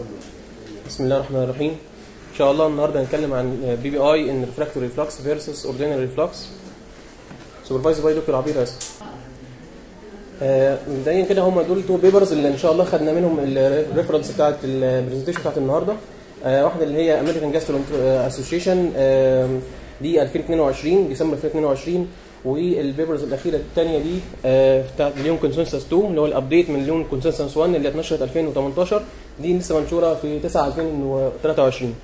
بسم الله الرحمن الرحيم ان شاء الله النهارده هنتكلم عن بي بي اي ان ريفراكتوري ريفلكس فيرسس اوردينري ريفلكس سوبرفايز باي دكتور عبير اسف آه، مبدئيا كده هم دول تو بيبرز اللي ان شاء الله خدنا منهم الريفرنس بتاعت البرزنتيشن بتاعت النهارده آه، واحده اللي هي امريكان جاسترو اسوشيشن دي 2022 ديسمبر 2022 والبيبرز الاخيره الثانيه دي آه، بتاعت ليون كونسنسس 2 اللي هو الابديت من ليون كونسنسس 1 اللي اتنشرت 2018 دي لسه منشوره في 9 2023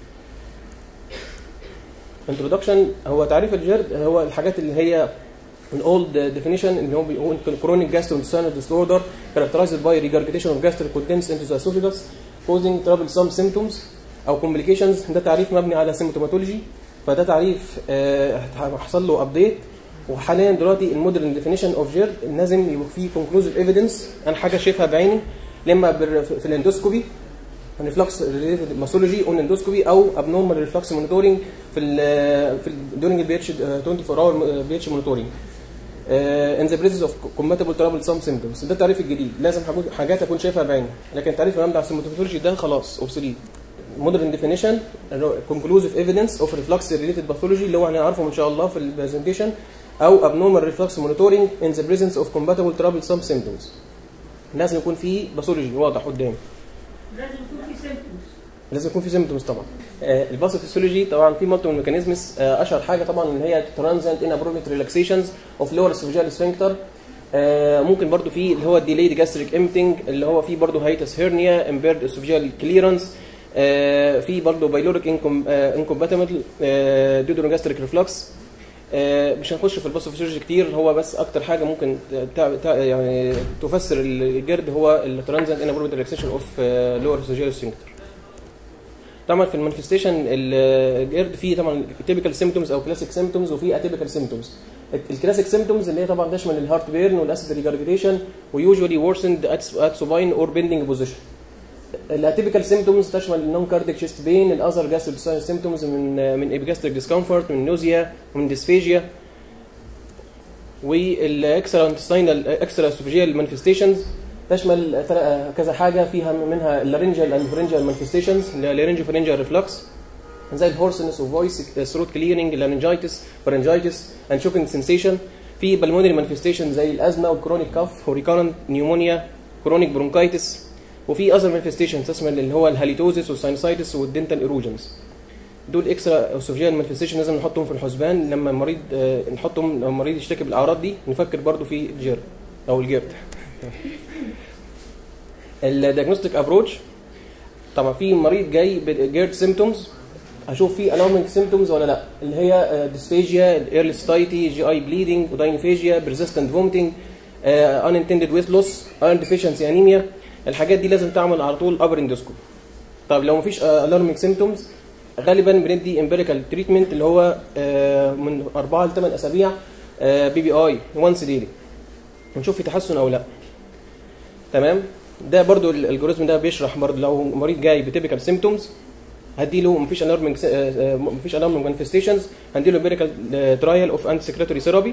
انترودكشن هو تعريف الجرد هو الحاجات اللي هي الاولد ديفينيشن اللي هو بيقول chronic gastrointestinal disorder characterized by regurgitation of gastric contents into the esophagus causing troublesome symptoms او complications ده تعريف مبني على سيمتوماتولوجي فده تعريف آه، حصل له ابديت وحاليا دلوقتي المودرن ديفينيشن اوف جيرد لازم يبقى فيه كونكلوزيف ايفيدنس انا حاجه شايفها بعيني لما بال- في الاندوسكوبي ريفلكس ريليتد ماسولوجي اون اندوسكوبي او ابنورمال ريفلكس مونيتورنج في ال في دورنج البي اتش 24 اور بي اتش مونيتورنج ان ذا بريزنس اوف كومباتبل ترابل سام سيمبتومز ده التعريف الجديد لازم حاجات- حاجات اكون شايفها بعيني لكن التعريف اللي بتاع السيمتوماتولوجي ده خلاص اوبسوليت مودرن ديفينيشن كونكلوزيف ايفيدنس اوف ريفلكس ريليتد باثولوجي اللي هو هنعرفه ان شاء الله في البرزنتيشن او abnormal reflux monitoring in the presence of compatible troublesome symptoms لازم يكون في باثولوجي واضح قدامي لازم يكون في سيمبتومز لازم يكون في سيمبتومز طبعا آه الباثوفيسيولوجي طبعا في مالتيبل ميكانيزمز آه اشهر حاجه طبعا اللي هي ترانزنت ان ابروبريت ريلاكسيشنز اوف لور اسوفيجال سفنكتر آه ممكن برضو في اللي هو الديليد جاستريك امتنج اللي هو في برضو هايتس هيرنيا امبيرد اسوفيجال كليرنس آه في برضو بايلوريك انكومباتبل دودرو جاستريك ريفلكس آه، مش هنخش في الباثوفيسيولوجي كتير هو بس اكتر حاجه ممكن تع... تع... يعني تفسر الجرد هو الترانزنت ان ابروبريت ريلاكسيشن اوف لور اسوفيجال سفنكتر طبعا في المانيفستيشن الجرد فيه طبعا تيبيكال سيمتومز او كلاسيك سيمتومز وفي اتيبيكال سيمتومز الكلاسيك سيمتومز اللي هي طبعا تشمل الهارت بيرن والاسيد ريجارجيتيشن ويوجوالي worsened at supine اور بيندنج بوزيشن الاتيبيكال سيمتومز تشمل النون كارديك تشيست بين الاذر جاسترو سيمتومز من من ايبيجاستريك ديسكمفورت من نوزيا ومن ديسفيجيا والاكسترا انتستينال اكسترا اسوفيجيال مانيفستيشنز تشمل تل- كذا حاجه فيها منها اللارنجال اند فرنجال مانيفستيشنز اللي هي لارنجو فرنجال ريفلكس زي الهورسنس وفويس ثروت كليرنج لارنجايتس فرنجايتس اند شوكينج سنسيشن في بالمونري مانيفستيشن زي الازمه والكرونيك كاف وريكارنت نيومونيا كرونيك برونكايتس وفي اذر مانيفستيشن تشمل اللي هو الهاليتوزيس والساينسايتس والدنتال ايروجنز دول اكسترا اسوفيجيال مانيفستيشن لازم نحطهم في الحسبان لما المريض آه، نحطهم لما المريض يشتكي بالاعراض دي نفكر برضو في الجيرد او الجيرد الديagnostic ابروتش طبعا في مريض جاي بجيرد سيمتومز هشوف فيه الارمنج سيمتومز ولا لا اللي هي ديسفيجيا ايرلي ستايتي جي اي بليدنج وداينوفيجيا بريزيستنت فومتنج اننتندد ويت لوس ايرن ديفيشنسي انيميا الحاجات دي لازم تعمل على طول ابر اندوسكوب طب لو مفيش الارمنج سيمتومز غالبا بندي امبيريكال تريتمنت اللي هو آه، من 4 ل 8 اسابيع بي بي اي وانس ديلي ونشوف في تحسن او لا تمام ده برضو الالجوريزم ده بيشرح برضو لو مريض جاي بتيبيكال سيمتومز هديله مفيش الارمنج مفيش الارمنج مانيفستيشنز هنديله امبيريكال ترايل اوف انتي سكريتوري ثيرابي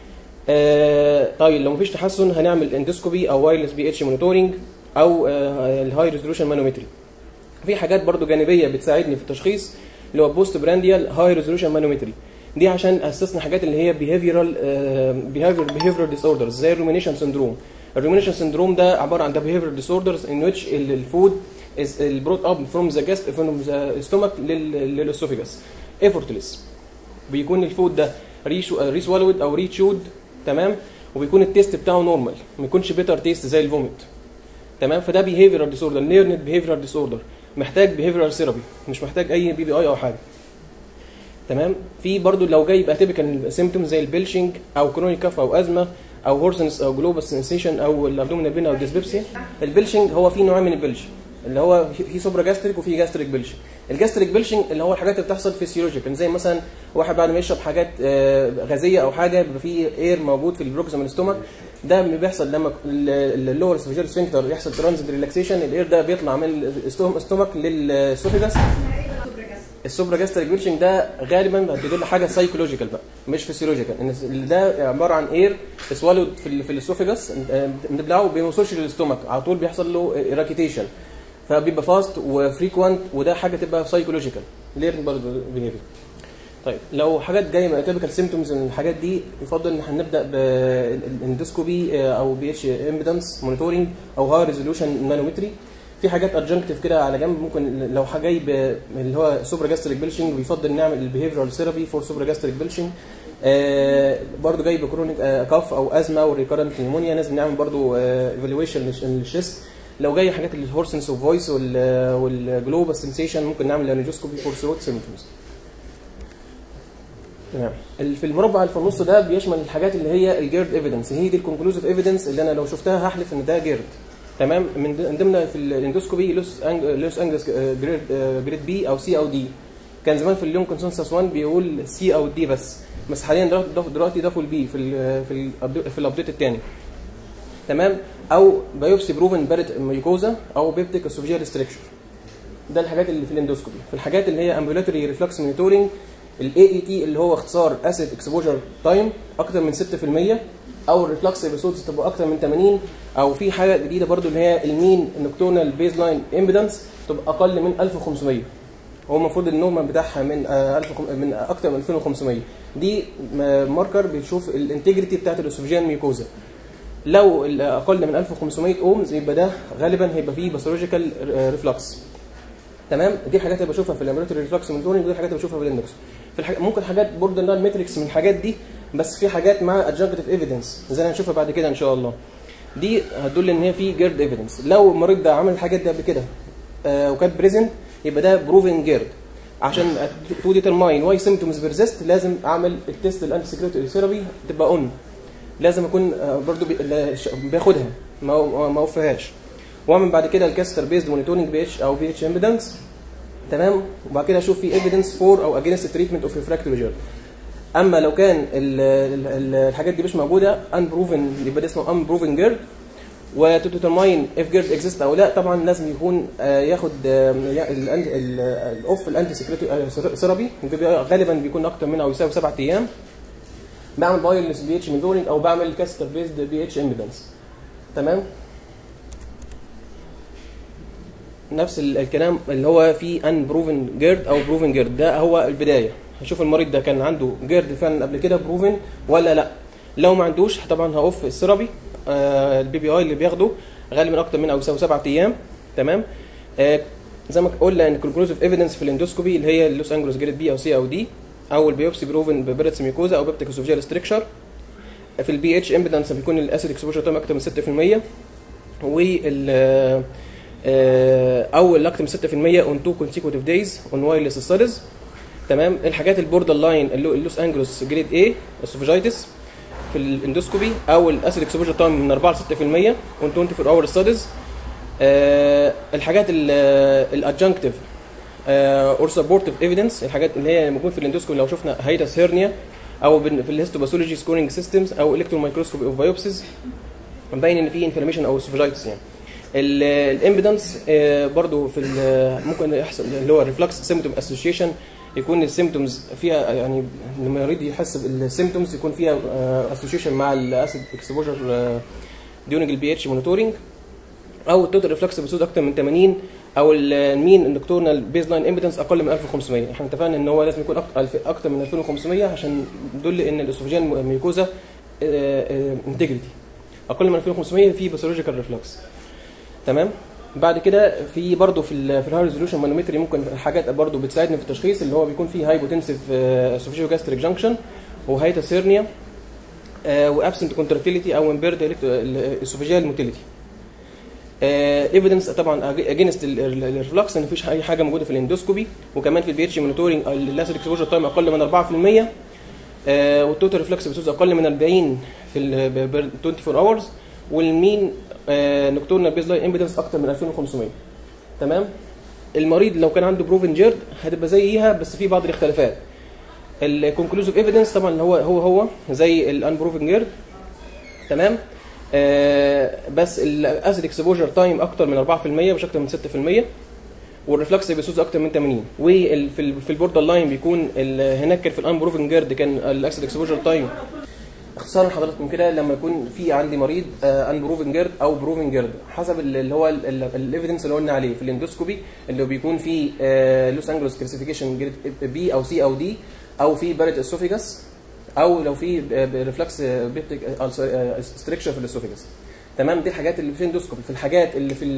طيب لو مفيش تحسن هنعمل اندوسكوبي او وايرلس بي اتش مونيتورنج او الهاي ريزولوشن مانومتري في حاجات برضو جانبيه بتساعدني في التشخيص اللي هو بوست برانديال هاي ريزولوشن مانومتري دي عشان اسسنا حاجات اللي هي بيهيفيرال بيهيفير بيهيفيرال ديس اوردرز زي الرومينيشن سندروم الرومينيشن سندروم ده عباره عن ده بيهيفيرال ديس اوردرز ان ويتش الفود is brought up from the guest from the stomach للاسوفيجاس effortless بيكون الفود ده ريسوالود او ريتشود تمام وبيكون التيست بتاعه نورمال ما يكونش بيتر تيست زي الفوميت تمام فده بيهيفيرال ديس اوردر ليرند بيهيفيرال ديس اوردر محتاج بيهيفيرال ثيرابي مش محتاج اي بي بي اي او حاجه تمام في برضو لو جاي يبقى تيبيكال سيمتوم زي البلشنج او كرونيك كاف او ازمه او هورسنس او جلوبال سنسيشن او الابدومينال بين او ديسبيبسيا البلشنج هو في نوعين من البلش اللي هو في سوبرا جاستريك وفي جاستريك بلشنج الجاستريك بلشنج اللي هو الحاجات اللي بتحصل فيسيولوجيكال زي مثلا واحد بعد ما يشرب حاجات آه، غازيه او حاجه بيبقى فيه اير موجود في البروكسيمال ستومك ده بيحصل لما اللور سفيجيال سفنكتر يحصل ترانزيت ريلاكسيشن الاير ده بيطلع من الستومك للسوفيجاس السوبرا جاستريك بيرشنج ده غالبا بيدل حاجه سايكولوجيكال بقى مش فيسيولوجيكال ان اللي ده عباره عن اير سوالود في ال- في الاسوفيجاس بنبلعه ما بيوصلش للاستومك على طول بيحصل له ايراكيتيشن فبيبقى فاست وفريكوانت وده حاجه تبقى سايكولوجيكال ليرن برضه بيهيفير طيب لو حاجات جايه تيبيكال سيمتومز من الحاجات دي يفضل ان احنا نبدا بالاندوسكوبي او بي اتش امبيدنس مونيتورنج او هاي ريزولوشن نانومتري في حاجات ادجنكتيف كده على جنب ممكن لو حاجه جاي ب- اللي هو سوبر جاستريك بيلشنج بيفضل نعمل البيهيفيرال ثيرابي فور سوبر جاستريك بيلشنج آه برضه جاي بكرونيك آه كاف او ازمه او ريكارنت نيمونيا لازم نعمل برضه ايفالويشن للشيست لو جاي حاجات الهورسنس اوف فويس والجلوبال سنسيشن ممكن نعمل لانجوسكوبي فور ثروت سيمتومز تمام ال- في المربع اللي في النص ده بيشمل الحاجات اللي هي الجيرد ايفيدنس هي دي الكونكلوزيف ايفيدنس اللي انا لو شفتها هحلف ان ده جيرد تمام من ض- من ضمن في الاندوسكوبي لوس أنج... لوس انجلس آه، جريد آه، جريد بي او سي او دي كان زمان في اليوم كونسنسس 1 بيقول سي او دي بس بس حاليا دلوقتي ضاف- دلوقتي ضافوا البي في ال في ال في الابديت الثاني تمام او بايوبسي بروفن بارت ميوكوزا او بيبتيك اسوفيجيال ستريكشر ده الحاجات اللي في الاندوسكوبي في الحاجات اللي هي امبولاتوري ريفلكس مونيتورنج الاي اي تي اللي هو اختصار اسيد اكسبوجر تايم اكتر من 6% او الريفلكس ابيسودز تبقى اكتر من 80 او في حاجه جديده برضو اللي هي المين نكتونال بيز لاين امبيدنس تبقى اقل من 1500 هو المفروض النورمال بتاعها من آه، 1000 وخم- من اكتر من 2500 دي م- ماركر بيشوف الانتجريتي بتاعت الاسوفيجيان ميوكوزا لو ال- اقل من 1500 اومز يبقى ده غالبا هيبقى فيه باثولوجيكال ريفلكس تمام دي حاجات اللي بشوفها في اللابوراتوري ريفلكس مونيتورنج ودي حاجات اللي بشوفها في الاندكس في الحاجات ممكن حاجات بوردر لاين ماتريكس من الحاجات دي بس في حاجات مع ادجنكتيف ايفيدنس زي ما هنشوفها بعد كده ان شاء الله دي هتدل ان هي في جيرد ايفيدنس لو المريض ده عمل الحاجات دي قبل كده آه وكانت بريزنت يبقى ده بروفن جيرد عشان تو ديترماين واي سيمتومز بيرزيست لازم اعمل التيست الانتي سكريتوري ثيرابي تبقى اون لازم اكون آه، برضو بي- لا- ش- باخدها ما ما اوفيهاش واعمل بعد كده الكاستر بيزد مونيتورنج بي اتش او بي اتش امبيدنس تمام وبعد كده اشوف في ايفيدنس فور او اجينست تريتمنت اوف ريفراكتوري جيرد اما لو كان ال ال ال الحاجات دي مش موجوده ان بروفن يبقى ده اسمه ان بروفن جيرد وتوترماين اف جيرد اكزيست او لا طبعا لازم يكون آه، ياخد الاوف الانتي سكريتوري ثيرابي غالبا بيكون اكتر من او يساوي سبعة ايام بعمل بايرلس بي اتش ميدورنج او بعمل كاستر بيزد بي اتش امبيدنس تمام نفس ال- الكلام اللي هو في ان بروفن جيرد او بروفن جيرد ده هو البدايه هشوف المريض ده كان عنده جيرد فعلا قبل كده بروفن ولا لا لو ما عندوش طبعا هوف السيرابي آه البي بي اي اللي بياخده غالبا اكتر من او يساوي سبعة ايام تمام آه زي ما قلنا ان الكونكلوزيف ايفيدنس في الاندوسكوبي اللي هي اللوس انجلوس جريد بي او سي او دي او البيوبسي بروفن ببيرتس ميكوزا او بيبتيك اسوفيجيال ستريكشر في البي اتش امبيدنس بيكون الاسيد اكسبوجر تايم اكتر من 6% وال آه، او اللي اكتر من 6% اون تو كونسيكوتيف دايز اون وايرلس ستاديز تمام الحاجات البوردر لاين اللوس انجلوس جريد اي اسوفيجايتس في الاندوسكوبي او الاسيد اكسبوجر تايم من 4 ل 6% اون 24 اور ستاديز الحاجات الادجنكتيف اور سبورتيف ايفيدنس الحاجات اللي هي موجود في الاندوسكوبي لو شفنا هيدس هيرنيا او بن- في الهيستوباثولوجي سكورينج سيستمز او الكترون مايكروسكوب اوف بايوبسيز مبين ان في انفلاميشن او اسوفيجايتس يعني الامبيدنس برضو في ال- ممكن يحصل اللي هو ريفلكس سيمتوم اسوشيشن يكون السيمتومز فيها يعني لما المريض يحس بالسيمتومز يكون فيها اسوشيشن مع الاسيد اكسبوجر ديونج البي اتش مونيتورنج او التوتال ريفلكس بسود اكتر من 80 او المين النكتورنال بيز لاين امبيدنس اقل من 1500 احنا اتفقنا ان هو لازم يكون أكتر- ألف- اكتر من 2500 عشان يدل ان الاسوفيجيان ميوكوزا انتجريتي اقل من 2500 في باثولوجيكال ريفلكس تمام بعد كده في برضه في ال في الهاي ريزولوشن مانومتري ممكن حاجات برضه بتساعدني في التشخيص اللي هو بيكون فيه هايبوتنسيف اسوفيجيو جاستريك جانكشن وهايتس هيرنيا وابسنت كونتراكتيليتي او امبيرد اسوفيجيال موتيليتي ايفيدنس طبعا اجينست الريفلكس ان مفيش اي حاجه موجوده في الاندوسكوبي وكمان في البي اتش مونيتورنج اللاسيد اكسبوجر تايم اقل من 4% آه، والتوتال ريفلكس بسوز اقل من 40 في ال ب- ب- 24 اورز والمين نكتورنال بيز لاين امبيدنس اكتر من 2500 تمام المريض لو كان عنده بروفن جيرد هتبقى زيها بس في بعض الاختلافات الكونكلوزيف ايفيدنس طبعا اللي هو هو هو زي الانبروفن جيرد تمام آه بس الاسيد اكسبوجر تايم اكتر من 4% مش اكتر من 6% والريفلكس بيسوز اكتر من 80 وفي ال- في البوردر لاين بيكون ال- هناك كان في الانبروفن جيرد كان الاسيد اكسبوجر تايم اختصارا حضراتكم كده لما يكون في عندي مريض ان بروفن جيرد او بروفن جيرد حسب ال- اللي هو الايفيدنس اللي قلنا عليه في الاندوسكوبي اللي بيكون فيه لوس انجلوس كلاسيفيكيشن جريد بي او سي او دي او في بارت اسوفيجاس او لو في ريفلكس بيبتيك ستريكشر في الاسوفيجاس تمام دي الحاجات اللي في الاندوسكوبي في الحاجات اللي في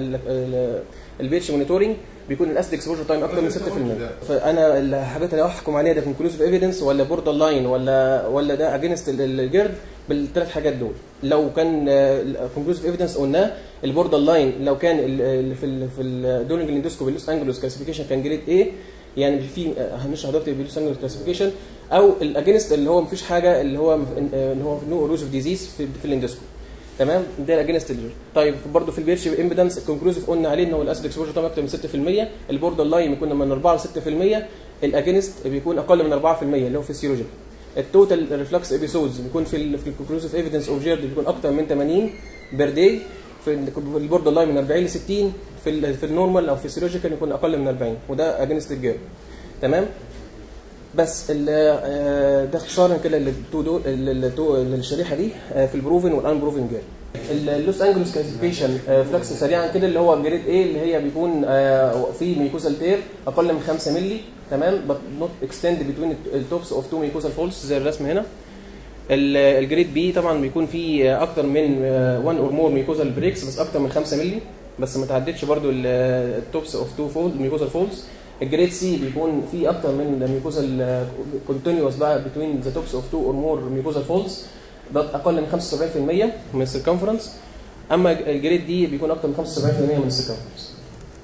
البيتش مونيتورنج بيكون الاسيد اكسبوجر تايم اكتر من 6% فانا الحاجات اللي هحكم عليها ده كونكلوسيف ايفيدنس ولا بوردر لاين ولا ولا ده اجينست الجيرد بالثلاث حاجات دول لو كان كونكلوسيف ايفيدنس قلناه البوردر لاين لو كان ال- ال- في ال في الدورنج الاندوسكوبي اللوس انجلوس كلاسيفيكيشن كان جريد ايه يعني في هنشرح دلوقتي باللوس انجلوس كلاسيفيكيشن او الاجينست اللي هو مفيش حاجه اللي هو اللي هو نو اروسيف ديزيز في, في الاندوسكوبي تمام ده الاجينست الجير طيب برضه في البيرش امبيدنس الكونكلوزيف قلنا عليه ان هو الاسيد اكسبوجر طبعا اكتر من 6% البوردر لاين بيكون من 4 ل 6% الاجينست بيكون اقل من 4% اللي هو فيسيولوجيكال التوتال ريفلكس ابيسودز بيكون في ال في الكونكلوزيف ايفيدنس اوف جيرد بيكون اكتر من 80 بير داي في ال- في البوردر لاين من 40 ل 60 في ال في النورمال او فيسيولوجيكال يكون اقل من 40 وده اجينست الجيرد تمام بس ال- آه، ده اختصارا كده للتو دول للتو- للشريحه دي آه، في البروفن والان بروفن جير اللوس انجلوس كلاسيفيكيشن فلكس سريعا كده اللي هو جريد ايه اللي هي بيكون آه، في ميكوزال تير اقل من 5 مللي تمام but not extend between التوبس اوف تو ميكوزال فولس زي الرسم هنا ال- الجريد بي طبعا بيكون فيه اكتر من 1 اور مور ميكوزال بريكس بس اكتر من 5 مللي بس ما تعدتش برضو التوبس اوف تو فولد ميكوزال فولز الجريد سي بيكون فيه اكتر من ميكوزال كونتينوس بقى بتوين ذا توبس اوف تو اور مور ميكوزال فولز ده اقل من 75% من السيركمفرنس اما الجريد دي بيكون اكتر من 75% من السيركمفرنس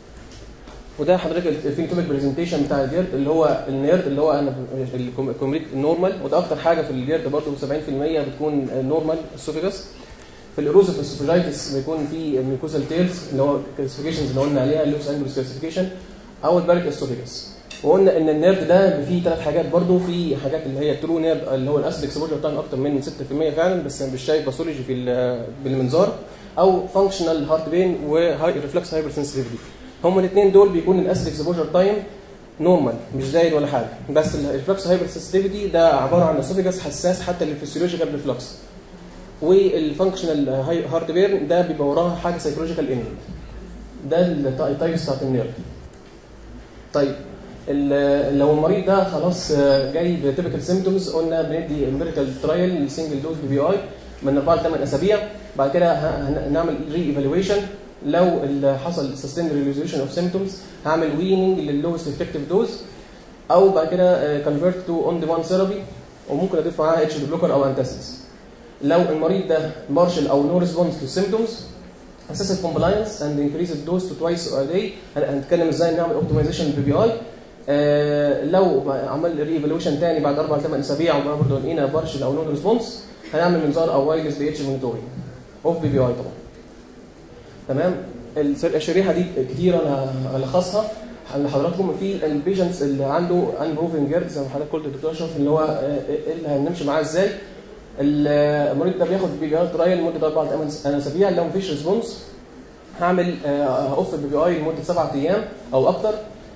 وده حضرتك الفينوتوبيك برزنتيشن بتاع الجيرد اللي هو النيرد اللي هو انا الكومبليت النورمال وده اكتر حاجه في الجيرد برضه 70% بتكون نورمال اسوفيجاس في الايروزيف اسوفيجايتس بيكون في ميكوزال تيرز اللي هو كلاسيفيكيشنز اللي قلنا عليها اللوس انجلوس كلاسيفيكيشن او البارك اسوفيجاس وقلنا ان النيرد ده فيه ثلاث حاجات برضه في حاجات اللي هي ترو نيرد اللي هو الاسيد اكسبوجر بتاعنا اكتر من 6% فعلا بس مش شايف باثولوجي في ال- بالمنظار او فانكشنال هارت بين وهاي ريفلكس هايبر سنسيتيفيتي هما الاثنين دول بيكون الاسيد اكسبوجر تايم نورمال مش زايد ولا حاجه بس الريفلكس هايبر سنسيتيفيتي ده عباره عن اسوفيجاس حساس حتى للفسيولوجيكال ريفلكس والفانكشنال هارت بيرن ده بيبقى وراها حاجه سايكولوجيكال ايمنت ده التايبس بتاعت النيرد طيب ال- لو المريض ده خلاص آه، جاي بتيبيكال سيمتومز قلنا بندي امبيريكال ترايل سنجل دوز بي بي اي من 4 ل 8 اسابيع بعد كده ه- هنعمل ري ايفالويشن لو ال- حصل سستين ريزوليوشن اوف سيمتومز هعمل ويننج لللوست افكتيف دوز او بعد كده كونفرت تو اون ديماند ثيرابي وممكن اضيف معاها اتش بلوكر او انتاسيدز لو المريض ده مارشل او نو ريسبونس تو سيمتومز اساس الكومبلاينس اند انكريز الدوز تو توايس ا داي هنتكلم ازاي نعمل اوبتمايزيشن للبي بي اي آه، لو عمل ري ايفالويشن تاني بعد اربع ل 8 اسابيع وبرضه لقينا بارشل او نون ريسبونس هنعمل منظار او وايرلس بي اتش مونيتورنج اوف بي بي اي طبعا تمام الس- الشريحه دي كتير انا هلخصها لحضراتكم في البيشنتس اللي عنده ان بروفن جيرد زي ما حضرتك قلت الدكتور اشرف اللي هو آه، ايه اللي هنمشي معاه ازاي المريض ده بياخد بي بي اي ترايل لمده اربع ل 8 اسابيع لو مفيش ريسبونس هعمل آه، اوف البي بي اي لمده سبعة ايام او اكتر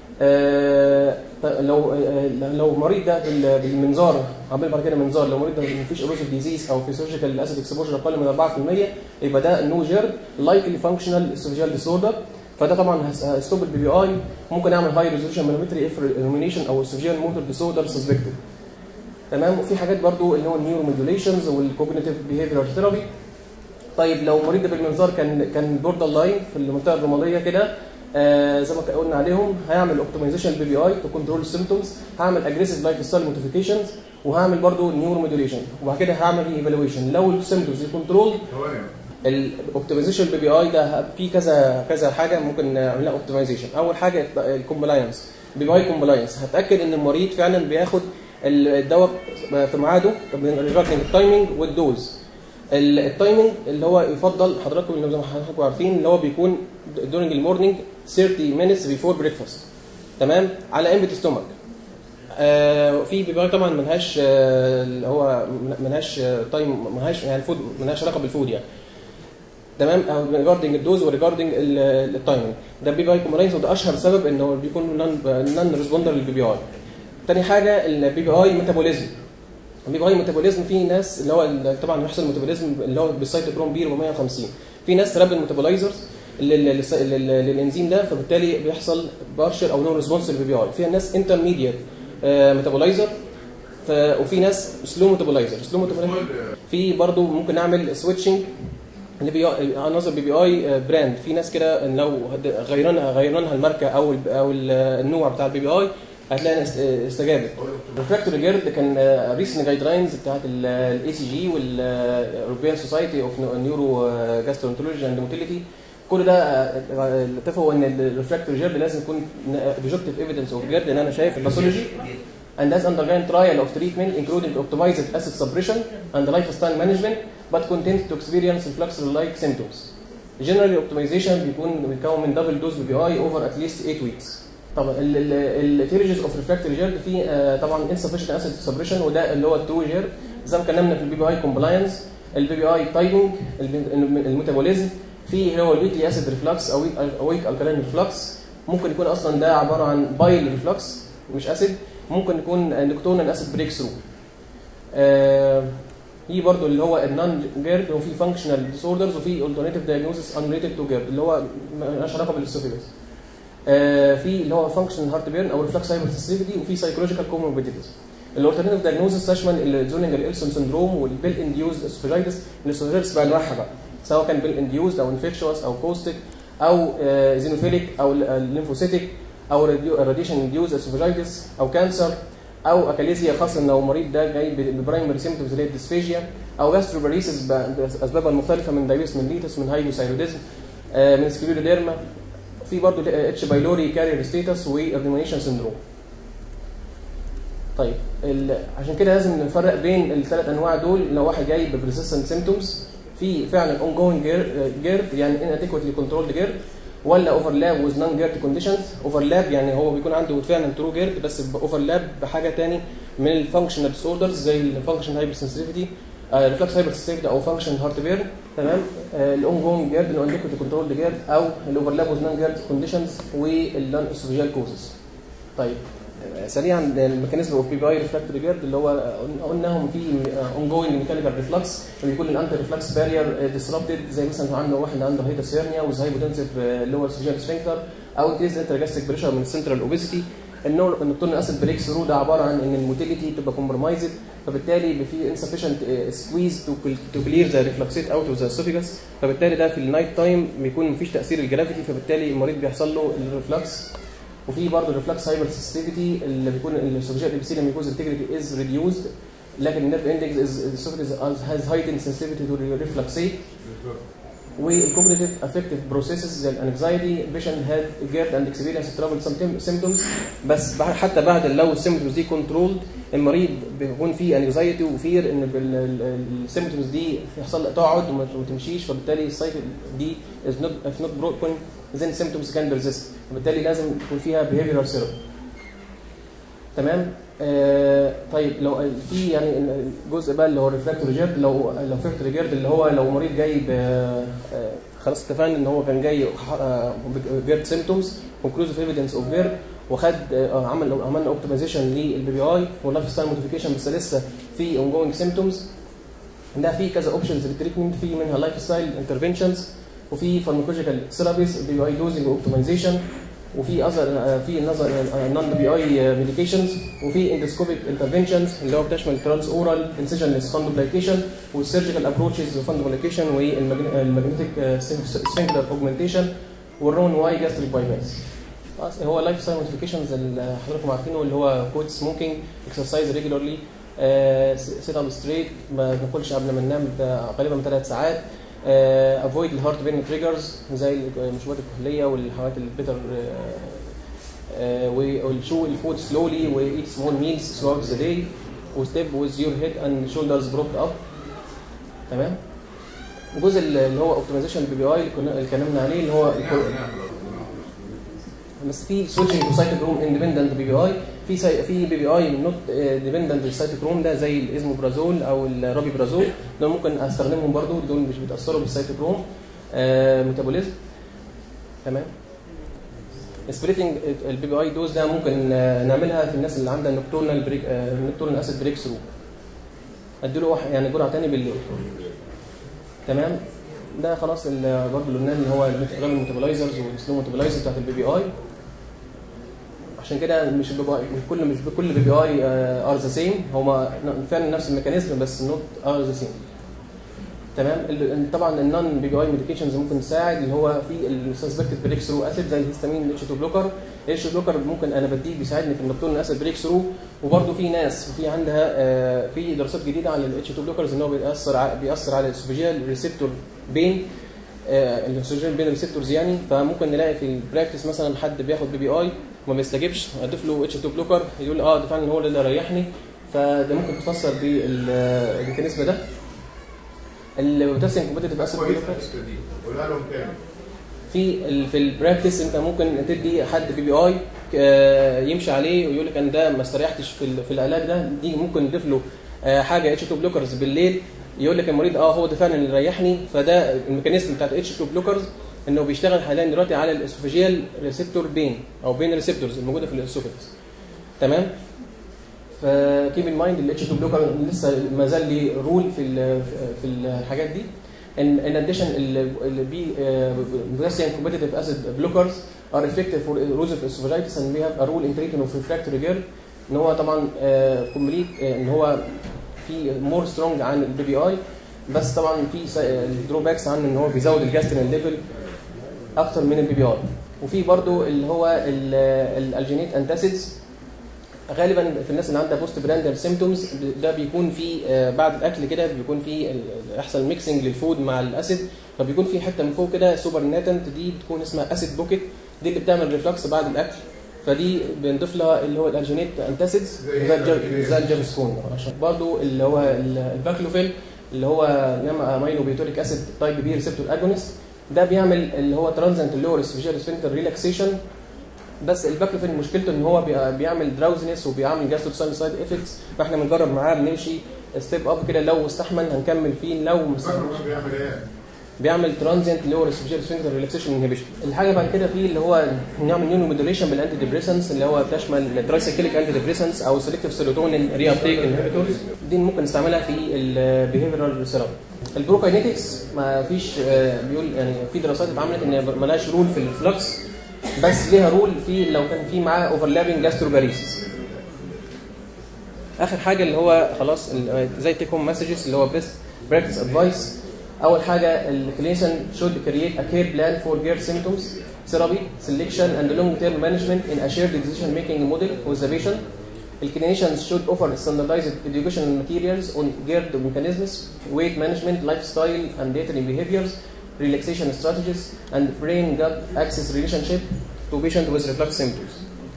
آه، ط- لو آه، لو المريض ده بال- بالمنظار عامل بعد كده منظار لو المريض ده مفيش اروسيف ديزيز او فيسيولوجيكال اسيد اكسبوجر اقل من 4% يبقى ده نو جيرد لايكلي فانكشنال اسوفيجيال ديسوردر فده طبعا هستوب البي بي اي ممكن اعمل هاي ريزولوشن مانومتري اف الومينيشن او اسوفيجيال موتور ديسوردر سسبكتد تمام وفي حاجات برضو اللي هو النيورو موديوليشنز والكوجنيتيف بيهيفير ثيرابي طيب لو المريض ده بالمنظار كان كان بوردر لاين في المنطقه الرماديه كده آه زي ما قلنا عليهم هيعمل اوبتمايزيشن للبي بي اي تو كنترول السيمتومز هعمل اجريسيف لايف ستايل موديفيكيشنز وهعمل برضو نيورو موديوليشن وبعد كده هعمل ايفالويشن لو السيمتومز كنترول الاوبتمايزيشن بي بي اي ده في كذا كذا حاجه ممكن نعملها اوبتمايزيشن اول حاجه الكومبلاينس بي بي اي كومبلاينس هتاكد ان المريض فعلا بياخد الدواء في ميعاده ريجاردنج التايمنج والدوز ال- التايمنج اللي هو يفضل حضراتكم اللي زي ما حضراتكم عارفين اللي هو بيكون during المورنينج 30 minutes before breakfast تمام على امبتي ستومك آه في بيبقى طبعا ملهاش آه اللي هو ملهاش تايم ملهاش يعني الفود ملهاش علاقه بالفود يعني تمام ريجاردنج الدوز وريجاردنج التايمنج ده بيبقى كومبلاينس وده اشهر سبب ان هو بيكون نون نون ريسبوندر للبي بي اي تاني حاجه البي بي اي ميتابوليزم بيبقى هاي ميتابوليزم في ناس اللي هو ال- طبعا بيحصل ميتابوليزم اللي هو بالسيتوكروم بي 450 في ناس تراب الميتابولايزرز للانزيم ده فبالتالي بيحصل بارشل او نون ريسبونس للبي بي اي في ناس انترميديت ميتابولايزر وفي ناس سلو ميتابولايزر سلو ميتابولايزر في برضو ممكن نعمل سويتشنج البي اي عناصر بي بي اي براند في ناس كده لو هد- غيرنا غيرنا لها الماركه او ال او ال النوع بتاع البي بي اي هتلاقي ناس استجابت ريفراكتوري جيرد كان ريسن جايد لاينز بتاعت الاي سي جي والاوروبيان سوسايتي اوف نيورو جاسترونتولوجي اند موتيليتي كل ده آه، اتفقوا ان الريفراكتوري جيرد لازم يكون اوبجكتيف ايفيدنس اوف جيرد لان انا شايف الباثولوجي and has undergone trial of treatment including optimized acid suppression and lifestyle management but continues to experience influx-like symptoms. Generally optimization بيكون بيتكون من double dose BPI over at least 8 weeks. طبعا الثيريجز اوف ريفراكتوري جيرد في آه، طبعا insufficient acid suppression وده اللي هو التو جيرد زي ما اتكلمنا في البي بي اي كومبلاينس البي بي اي تايمنج الميتابوليزم في اللي هو الويكلي اسيد ريفلكس او ويك الكالين ريفلكس ممكن يكون اصلا ده عباره عن بايل ريفلكس مش اسيد ممكن يكون نكتونال اسيد بريك ثرو في برضه اللي هو النون جيرد وفي فانكشنال ديسوردرز وفي alternative diagnosis unrelated to جيرد اللي هو مالهاش علاقه بالاسوفيجس آه، في اللي هو فانكشنال هارت بيرن او ريفلكس هايبرسنسيتيفيتي وفي سايكولوجيكال كوموربيديتيز الالترناتيف دايجنوزس تشمل الزونينجر السون سندروم والبيل انديوزد اسوفيجايتس الاسوفيجايتس بانواعها بقى سواء كان بيل انديوزد او انفكشوس او كوستيك او زينوفيليك او الليمفوسيتيك او راديشن انديوز اسوفيجايتس او كانسر او اكاليزيا خاصه لو المريض ده جاي ببرايمري سيمتومز اللي هي الديسفيجيا او جاستروباريسيس باسبابها المختلفه من دايبيس ميليتس من هايبوثايروديزم آه، من سكليروديرما في برضه اتش بايلوري كارير ستيتس والريمونيشن سندروم طيب ال- عشان كده لازم نفرق بين الثلاث انواع دول لو واحد جاي ببريسيستنت سيمتومز في فعلا اون جوينج جيرد يعني ان اديكوتلي كنترولد جيرد ولا اوفرلاب ويز نون جيرد كونديشنز اوفرلاب يعني هو بيكون عنده فعلا ترو جيرد بس اوفرلاب بحاجه تاني من الفانكشنال ديسوردرز زي الفانكشن هايبر سنسيتيفيتي ريفلكس هايبر سنسيتيفيتي او فانكشن هارت بير تمام الاون جوينج جيرد الاون اديكوتلي كنترولد جيرد او الاوفرلاب ويز نون جيرد كونديشنز والنون اسوفيجيال كوزز طيب سريعا الميكانيزم اوف بي بي اي ريفراكتوري جيرد اللي هو قلناهم في اون جوينج ميكانيكال ريفلكس بيكون الانتي ريفلكس بارير ديسربتد زي مثلا عنده واحد عنده هيتس هيرنيا وز هايبوتنسيف لور سوجيال سفنكتر او انكريز انترجاستيك بريشر من السنترال اوبيسيتي النور النكتورن اسيد بريك ثرو ده عباره عن ان الموتيليتي تبقى كومبرمايزد فبالتالي بيبقى في insufficient سكويز تو كلير ذا ريفلكسيت اوت اوف ذا اسوفيجاس فبالتالي ده في النايت تايم بيكون مفيش تاثير الجرافيتي فبالتالي المريض بيحصل له الريفلكس وفي برضه الريفلكس هايبر سنسيتيفيتي اللي بيكون السوفيجيال ابيثيليوم ميكوز انتجريتي از ريديوزد لكن النيرف اندكس السوفيجيال هاز هايتن سنسيتيفيتي تو ريفلكسيت والكوجنيتيف افكتيف بروسيسز زي الانكزايتي بيشن هاد جيرد اند اكسبيرينس ترافل سيمتومز بس بعد- حتى بعد لو السيمتومز دي كنترولد المريض بيكون فيه انكزايتي وفير ان السيمتومز دي يحصل تقعد وما وما تمشيش فبالتالي السايكل دي از نوت اف نوت بروكن then symptoms can persist وبالتالي لازم يكون فيها behavioral therapy تمام آه طيب لو في يعني الجزء بقى اللي هو الريفراكتوري جيرد لو لو ريفراكتوري جيرد اللي هو لو مريض جاي ب آه خلاص اتفقنا ان هو كان جاي جيرد سيمتومز كونكلوزيف ايفيدنس اوف جيرد وخد آه عمل عملنا اوبتمايزيشن للبي بي اي واللايف ستايل موديفيكيشن بس لسه في اون جوينج سيمتومز ده في كذا اوبشنز للتريتمنت في منها لايف ستايل انترفنشنز وفي فارماكولوجيكال ثيرابيز بي اي دوزنج اوبتمايزيشن وفي اذر في نظر نون بي اي ميديكيشنز وفي اندسكوبيك انترفنشنز اللي هو بتشمل ترانس اورال انسيجنلس فاندوبلايكيشن والسيرجيكال ابروتشز وفاندوبلايكيشن والماجنتيك سفنكتر اوجمنتيشن والرون واي جاستريك بايباس هو لايف ستايل موديفيكيشنز اللي حضراتكم عارفينه اللي هو كوت سموكينج اكسرسايز ريجولارلي سيت اب ستريت ما بناكلش قبل ما ننام غالبا ثلاث ساعات افويد الهارت بين تريجرز زي المشروبات الكحوليه والحاجات البيتر والشو الفود سلولي وايت سمول ميلز ثرو ذا داي وستيب ويز يور هيد اند شولدرز بروك اب تمام الجزء اللي هو اوبتمايزيشن البي بي اي اللي كنا اتكلمنا عليه اللي هو بس في سويتشنج تو سايتوكروم اندبندنت بي بي اي في سي في بي بي اي نوت ديبندنت للسايتوكروم ده زي الازموبرازول او الرابيبرازول دول ممكن استخدمهم برضو دول مش بيتاثروا بالسايتوكروم آه ميتابوليزم تمام سبليتنج البي بي اي دوز ده ممكن آه نعملها في الناس اللي عندها نكتورنال بريك آه نكتورنال اسيد بريك ثرو اديله واحد يعني جرعه تاني بالليل تمام ده خلاص ال- برضه اللي قلناه اللي هو الرام الميتابولايزرز والسلو ميتابولايزرز بتاعت البي بي اي عشان كده مش البي بي اي مش كل مش كل بي بي اي ار ذا سيم هما فعلا نفس الميكانيزم بس نوت ار ذا سيم تمام ال- طبعا النون بي بي اي ميديكيشنز ممكن تساعد اللي هو في السسبكتد بريك ثرو اسيد زي الهستامين اتش 2 بلوكر الاتش بلوكر ممكن انا بديه بيساعدني في النبتون اسيد بريك ثرو وبرده في ناس في عندها آه، في دراسات جديده عن الاتش 2 بلوكرز ان هو بيأثر ع- بيأثر على الاسوفيجيال ريسبتور بين الاسوفيجيال بين ريسبتورز يعني فممكن نلاقي في البراكتس مثلا حد بياخد بي بي اي وما بيستجيبش اضيف له اتش 2 بلوكر يقول اه ده فعلا هو اللي ريحني فده ممكن تفسر بالميكانيزم ده البوتاسيوم كومبيتيتيف اسيد كويس بلوكر الحته دي قولها لهم تاني في ال- في البراكتس انت ممكن تدي حد بي بي اي آه، يمشي عليه ويقول لك انا ده ما استريحتش في ال- في العلاج ده دي ممكن نضيف له آه، حاجه اتش 2 بلوكرز بالليل يقول لك المريض اه هو ده فعلا اللي ريحني فده الميكانيزم بتاعت اتش 2 بلوكرز انه بيشتغل حاليا دلوقتي على الاسوفيجيال ريسبتور بين او بين ريسبتورز الموجوده في الاسوفيجس تمام فكيب ان مايند الاتش 2 بلوكر لسه ما زال لي رول في ال- في الحاجات دي ان ان اديشن البي بوتاسيوم كومبيتيتيف اسيد بلوكرز ار افكتيف فور ايروزيف اسوفاجيتس اند وي هاف ا رول ان تريتمنت اوف ريفراكتوري جيرل ان هو طبعا كومبليت ان هو في مور سترونج عن البي بي اي بس طبعا في الدروباكس عنه ان هو بيزود الجاسترين ليفل اكتر من البي بي اي وفي برضو اللي هو الالجينيت انتاسيدز غالبا في الناس اللي عندها بوست براندال سيمتومز ده بيكون في آه، بعد الاكل كده بيكون في ال- يحصل ميكسنج للفود مع الاسيد فبيكون في حته من فوق كده سوبر ناتنت دي بتكون اسمها اسيد بوكيت دي اللي بتعمل ريفلكس بعد الاكل فدي بنضيف لها اللي هو الالجينيت انتاسيدز زي زي الجل- الجا- زي الجافسكون عشان برضو اللي هو ال- الباكلوفيل اللي هو ياما امينو بيوتوريك اسيد تايب بي ريسبتور اجونست ده بيعمل اللي هو ترانزنت لور اسفيجيال سفنكتر ريلاكسيشن بس الباكلوفين مشكلته ان هو بي- بيعمل دراوزنس وبيعمل جاستروسايد سايد افكتس فاحنا بنجرب معاه بنمشي ستيب اب كده لو استحمل هنكمل فيه لو ما فاكر استحملش هو بيعمل ايه؟ بيعمل ترانزيانت اللي هو ريسبشن سفنكتر ريلاكسيشن انهبيشن الحاجه بعد كده في اللي هو نعمل نيونو موديوليشن بالانتي ديبريسنس اللي هو بتشمل الترايسيكليك انتي ديبريسنس او سيلكتيف سيروتونين ري ابتيك انهبيتورز دي ممكن نستعملها في البيهيفيرال ثيرابي البروكاينيتكس ما فيش آه، بيقول يعني في دراسات اتعملت ان ملهاش رول في الفلكس بس ليها رول في لو كان في معاه اوفرلابنج جاستروباريسيس اخر حاجه اللي هو خلاص ال- زي تيك هوم مسجز اللي هو بيست براكتس ادفايس اول حاجه الكلينيشن should create a care plan for GERD symptoms therapy selection and long term management in a shared decision making model with the patient The clinicians should offer standardized educational materials on GERD mechanisms, weight management, lifestyle and dietary behaviors, relaxation strategies, and brain-gut axis relationship to patient with reflux symptoms.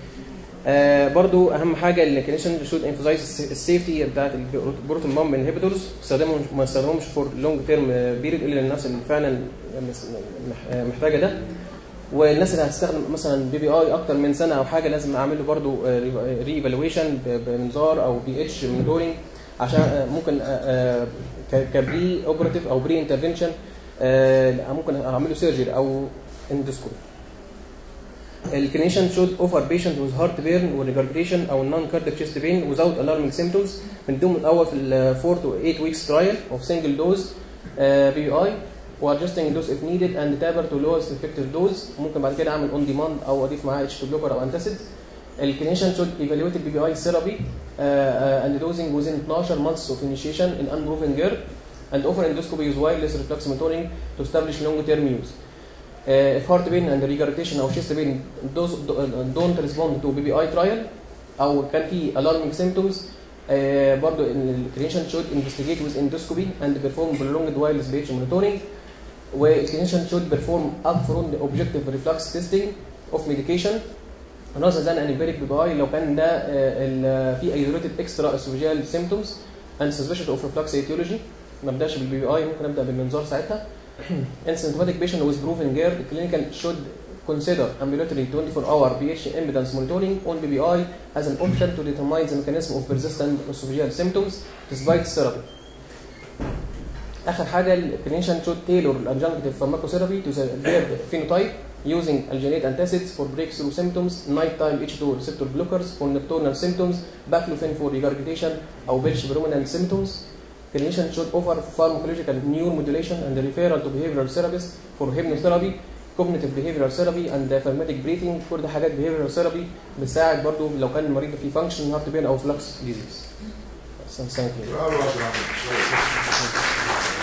آه برضو اهم حاجه الكلينيشن شود emphasize السيفتي بتاعت البروتون بامب انهبيتورز استخدامهم ما استخدمهمش فور لونج تيرم بيريد الا للناس اللي فعلا مح- محتاجه ده والناس اللي هتستخدم مثلا بي بي اي اكتر من سنه او حاجه لازم اعمل له برضو ري ايفالويشن بمنظار او بي اتش مونيتورنج عشان آه، ممكن كبري اوبراتيف او بري انترفنشن ممكن اعمل له سيرجري او اندوسكوبي الكلينيشن should offer patient with heartburn regurgitation او non cardiac chest pain without alarming symptoms بنديهم الاول في ال 4 to 8 weeks trial of single dose uh, BBI وادجستنج dose if needed and taper to lowest effective dose ممكن بعد كده اعمل on demand او اضيف معاه H2 blocker او antacid الكلينيشن should evaluate the BBI therapy uh, uh, and dosing within 12 months of initiation in unproven GERD and offer endoscopy with wireless reflex monitoring to establish long term use. Uh, if heart pain and regurgitation او chest pain those don't respond to BBI trial او كان في alarming symptoms uh, برضو الكلينيشن should investigate with endoscopy and perform prolonged wireless pH monitoring والكلينيشن should perform upfront objective reflux testing of medication rather than an empiric BBI لو كان ده uh, ال- في isolated extra esophageal symptoms and suspicion of reflux etiology ما ابداش بالبي بي اي ممكن ابدا بالمنظار ساعتها in symptomatic patient with proven GERD, the clinical should consider ambulatory 24-hour pH impedance monitoring on BBI as an option to determine the mechanism of persistent esophageal symptoms despite therapy. آخر حاجة ال clinician should tailor adjunctive pharmacotherapy to the GERD phenotype using alginate antacids for breakthrough symptoms, nighttime H2 receptor blockers for nocturnal symptoms, baclofen for regurgitation أو belch predominant symptoms, clinician should offer pharmacological neuromodulation and referral to behavioral therapist for hypnotherapy cognitive behavioral therapy and affirmative breathing كل ده حاجات behavioral therapy بتساعد برضو لو كان المريض فيه function heart pain او flux disease. Thank you. برافو يا عبد الرحمن.